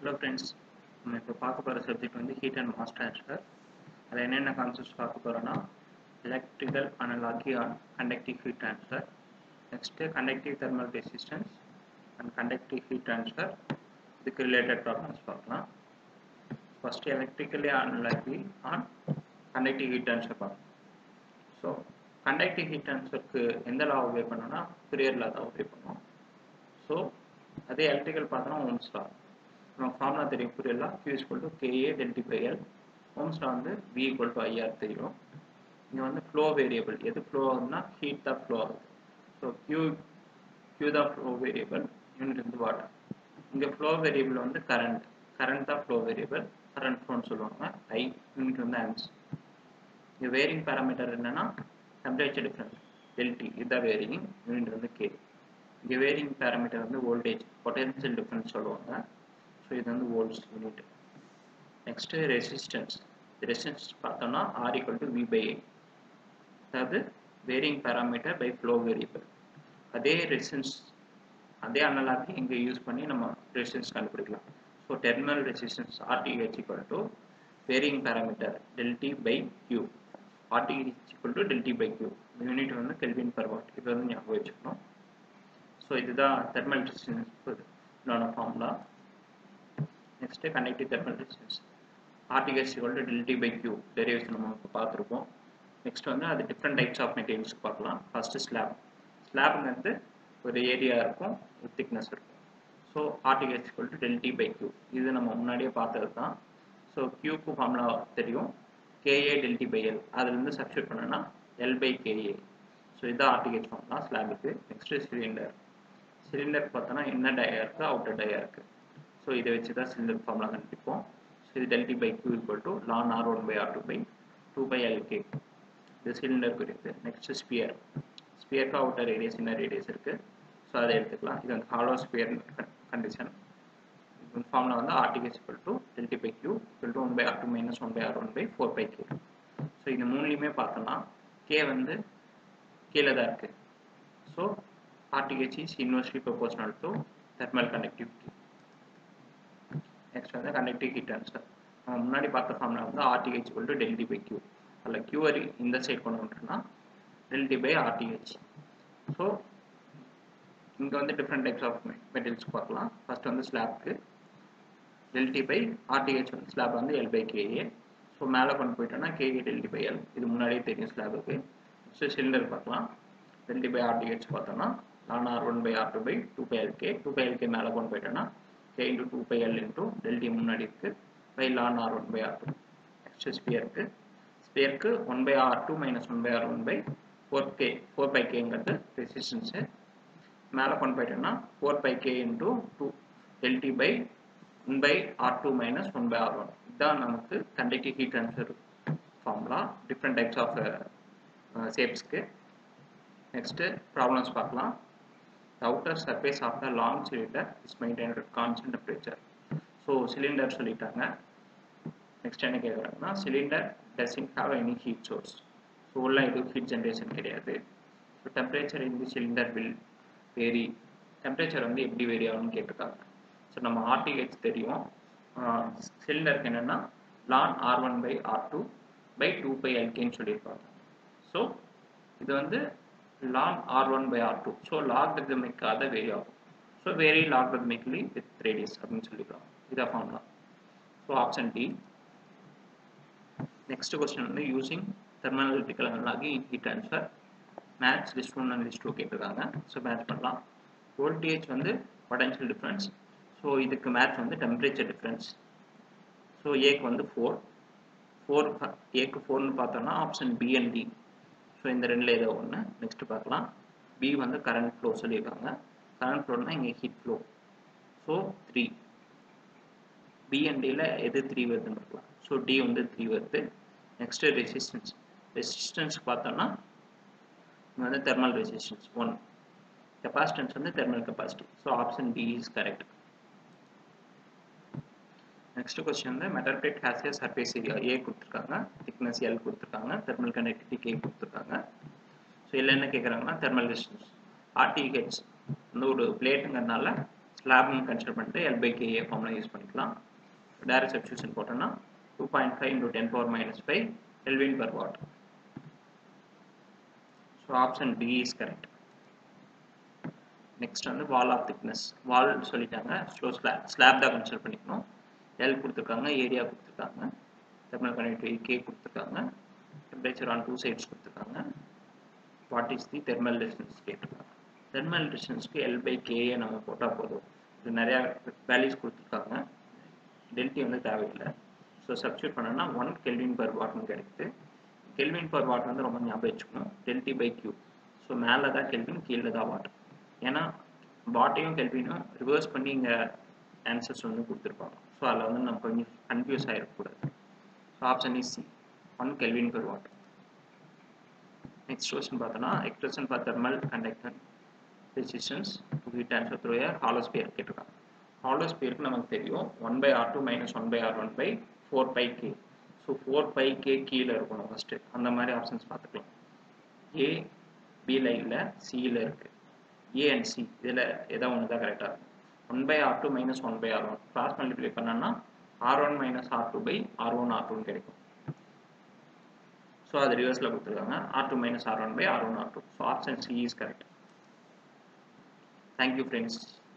Hello friends நம்ம இப்போ பார்க்க போகிற சப்ஜெக்ட் வந்து ஹீட் அண்ட் மாஸ் ட்ரான்ஸ்ஃபர் அதில் என்னென்ன கான்செப்ட்ஸ் பார்க்க போகிறோன்னா electrical analogy on conductive heat transfer next conductive thermal resistance and conductive heat transfer இதுக்கு ரிலேட்டட் ப்ராப்ளம்ஸ் பார்க்கலாம் first electrically analogy on conductive heat transfer பார்க்கலாம் ஸோ கண்டக்டிவ் ஹீட் ட்ரான்ஸ்ஃபருக்கு எந்த law obey பண்ணோன்னா குரியர் லா தான் ஒபே பண்ணுவோம் ஸோ அதே electrical பார்த்தோன்னா ஓம்ஸ் லா நம்ம ஃபார்முலா தெரியும் புரியலாம் Q equal to KA del T by L Ohm's law வந்து V ஈக்குவல் டு ஐஆர் தெரியும் இங்கே வந்து ஃப்ளோ வேரியபிள் எது ஃப்ளோ ஆகுதுன்னா ஹீட் தான் ஃப்ளோ ஆகுது ஸோ Q Q தான் ஃப்ளோ வேரியபிள் யூனிட் வந்து வாட்டர் இங்கே ஃப்ளோ வேரியபிள் வந்து கரண்ட் கரண்ட் தான் ஃப்ளோ வேரியபிள் கரண்ட் ஃப்ளோன்னு சொல்லுவாங்க ஐ யூனிட் வந்து ஆம்ஸ் இங்கே வேரிங் பேராமீட்டர் என்னன்னா டெம்பரேச்சர் டிஃப்ரென்ஸ் டெல்டி இதுதான் வேரிங் யூனிட் வந்து கே இங்கே வேரிங் பேராமீட்டர் வந்து வோல்டேஜ் பொட்டன்ஷியல் டிஃப்ரென்ஸ் சொல்லுவாங்க ஸோ இது வந்து volts unit next resistance resistance பார்த்தோம்னா R equal to V by A அதாவது varying parameter by flow variable அதே ரெசிஸ்டன்ஸ் அதே அனலாகி இங்கே யூஸ் பண்ணி நம்ம ரெசிஸ்டன்ஸ் கண்டுபிடிக்கலாம் so terminal resistance RTH equal to varying parameter del T by Q RTH equal to del T by Q unit வந்து kelvin per watt இது வந்து ஞாபகம் வச்சுக்கணும் ஸோ இதுதான் தெர்மல் ரெசிஸ்டன்ஸ் இதோட formula next conductive thermal resistance ஆர்டிகல்ஸ் equal to del T by Q derivation நம்ம இப்போ பார்த்துருப்போம் நெக்ஸ்ட் வந்து அது டிஃப்ரெண்ட் டைப்ஸ் ஆஃப் மெட்டீரியல்ஸ் பார்க்கலாம் ஃபஸ்ட்டு ஸ்லாப் ஸ்லாப்ங்கிறது ஒரு ஏரியா இருக்கும் ஒரு திக்னஸ் இருக்கும் ஸோ ஆர்டிகல்ஸ் equal to del T by Q இது நம்ம முன்னாடியே பார்த்தது தான் ஸோ கியூக்கு ஃபார்முலா தெரியும் கேஏ டெல்டி பை எல் அதுலேருந்து சப்ஸ்டியூட் பண்ணோன்னா எல் பை கேஏ ஸோ இதுதான் ஆர்டிகேட் ஃபார்முலா ஸ்லாபுக்கு நெக்ஸ்ட்டு சிலிண்டர் சிலிண்டர் பார்த்தோன்னா இன்னர் டயா இருக்குது அவுட்டர் டயா இருக்குது ஸோ இதை வச்சு தான் சிலிண்டர் ஃபார்முலா கண்டுபிடிப்போம் ஸோ இது del T by Q equal to ln R one by R two by two pi LK இது சிலிண்டருக்கு இருக்குது நெக்ஸ்ட் ஸ்பியர் ஸ்பியருக்கு அவுட்டர் ரேடியஸ் இன்னர் ரேடியஸ் இருக்குது ஸோ அதை எடுத்துக்கலாம் இது வந்து ஹாலோ ஸ்பியர் கண்டிஷன் ஃபார்முலா வந்து ஆர்டிகல் equal to del T by Q equal to one by R two minus one by R one by four pi K so இந்த மூணுலேயுமே பார்த்தோம்னா கே வந்து கீழே தான் இருக்குது so RTH is inversely proportional to thermal conductivity. Next வந்து conductive heat transfer நம்ம முன்னாடி பார்த்த ஃபார்முலா வந்து RTH equal to del D by Q அதில் Q இந்த சைட் கொண்டு வந்துட்டோம்னா del D by RTH so இங்கே வந்து டிஃப்ரெண்ட் டைப்ஸ் ஆஃப் மெட்டீரியல்ஸ் பார்க்கலாம் ஃபர்ஸ்ட் வந்து ஸ்லாப்க்கு del T by RTH வந்து ஸ்லாப் வந்து L by KA ஸோ மேலே கொண்டு போயிட்டோம்னா KA del D by L இது முன்னாடியே தெரியும் ஸ்லாபுக்கு நெக்ஸ்ட் சிலிண்டர் பார்க்கலாம் del D by RTH பார்த்தோம்னா ln r1 by r2 by 2 pi lk 2 pi lk மேலே கொண்டு போயிட்டோம்னா k into 2 pi l into del t முன்னாடி இருக்கு by ln r1 by r2 next ஸ்பியருக்கு ஸ்பியருக்கு 1 by r2 minus 1 by r1 by 4k 4 pi kங்கிறது resistance மேலே கொண்டு போயிட்டோம்னா 4 pi k into 2 del t by 1 by r2 minus 1 by r1 இதுதான் நமக்கு conductive heat transfer formula different types of ஷேப்ஸ்க்கு next problems பார்க்கலாம் the outer surface of the long cylinder is maintained at constant temperature so cylinder சொல்லிட்டாங்க next என்ன கேட்குறாங்கன்னா cylinder doesn't have any heat source so உள்ள எதுவும் heat generation கிடையாது so temperature இந்த cylinder will vary temperature வந்து எப்படி வேரி ஆகும்னு கேட்டிருக்காங்க ஸோ நம்ம ஆர்டிஹெச் தெரியும் சிலிண்டருக்கு என்னென்னா லான் R one by R two by two pi எல்கேன்னு சொல்லியிருப்பாங்க ஸோ இது வந்து ln r1 by r2 so logarithmic ஆத vary ஆகும் so vary logarithmically with radius அப்படின்னு சொல்லிக்கலாம் இதான் formula so option D next question வந்து using thermal electrical analogy heat transfer match list one and list two கேட்டிருக்காங்க so match பண்ணலாம் voltage வந்து potential difference so இதுக்கு மேட்ச் வந்து டெம்பரேச்சர் டிஃப்ரென்ஸ் ஸோ ஏக்கு வந்து ஃபோர் ஃபோர் ஏக்கு ஃபோர்னு பார்த்தோம்னா option B and D so இந்த ரெண்டில் ஏதோ ஒன்று நெக்ஸ்ட் பார்க்கலாம் பி வந்து கரண்ட் ஃப்ளோ சொல்லியிருக்காங்க கரண்ட் ஃப்ளோனா இங்கே heat flow so three B and டியில் எது த்ரீ வருதுன்னு பார்க்கலாம் ஸோ டி வந்து த்ரீ வருது நெக்ஸ்ட்டு ரெசிஸ்டன்ஸ் ரெசிஸ்டன்ஸ் பார்த்தோம்னா இங்கே வந்து தெர்மல் ரெசிஸ்டன்ஸ் ஒன் கெப்பாசிட்டன்ஸ் வந்து thermal capacity so option D is correct next question வந்து metal plate has a surface area A கொடுத்துருக்காங்க திக்னஸ் எல் கொடுத்துருக்காங்க தெர்மல் கனெக்டிவிட்டி கே கொடுத்துருக்காங்க ஸோ இதில் என்ன கேட்குறாங்கன்னா தெர்மல் ரெசிஸ்டன்ஸ் ஆர்டிஹெச் வந்து ஒரு பிளேட்டுங்கிறதுனால ஸ்லாப்னு கன்சிடர் பண்ணிட்டு L by K A formula use பண்ணிக்கலாம் டைரக்ட் சப்ஸ்டியூஷன் போட்டோம்னா two point five into ten power minus five kelvin per watt so option D is correct next வந்து வால் ஆஃப் திக்னஸ் வால் சொல்லிட்டாங்க so slab slab தான் consider பண்ணிக்கணும் L கொடுத்துருக்காங்க area கொடுத்துருக்காங்க thermal connectivity K கொடுத்துருக்காங்க temperature on two sides கொடுத்துருக்காங்க what is the thermal distance கேட்டிருக்காங்க thermal டிஸ்டன்ஸ்க்கு எல் பை கேஏ நம்ம போட்டால் போதும் இது நிறையா வேல்யூஸ் கொடுத்துருக்காங்க டெல்டி வந்து தேவையில்லை ஸோ சப்ஸ்டியூட் பண்ணோம்னா ஒன் கெல்வின் பர் வாட்னு கிடைக்குது கெல்வின் பர் வாட் வந்து ரொம்ப ஞாபகம் வச்சுக்கணும் டெல்டி பை கியூ ஸோ மேலே தான் கெல்வின் கீழே தான் வாட் ஏன்னா வாட்டையும் கெல்வினும் ரிவர்ஸ் பண்ணி இங்கே ஆன்சர்ஸ் வந்து கொடுத்துருப்பாங்க ஸோ அதில் வந்து நம்ம கொஞ்சம் கன்ஃபியூஸ் ஆகிடக்கூடாது so option is C one kelvin per watt next question பார்த்தோன்னா expression for thermal conductor resistance to heat transfer through a hollow sphere கேட்டிருக்காங்க ஹாலோ ஸ்பியருக்கு நமக்கு தெரியும் one by R two minus one by R one by four pi K so four pi K கீழே இருக்கணும் first அந்த மாதிரி options பார்த்துக்கலாம் ஏ B லைனில் சியில் இருக்குது ஏ அண்ட் சி இதில் எதாவது ஒன்று தான் கரெக்டாக இருக்கும் one by R two minus one by R one cross multiply பண்ணோன்னா R one minus R two by R one R டூன்னு கிடைக்கும் ஸோ அது ரிவர்ஸில் கொடுத்துருக்காங்க R two minus R one by R one R two so option C is correct thank you friends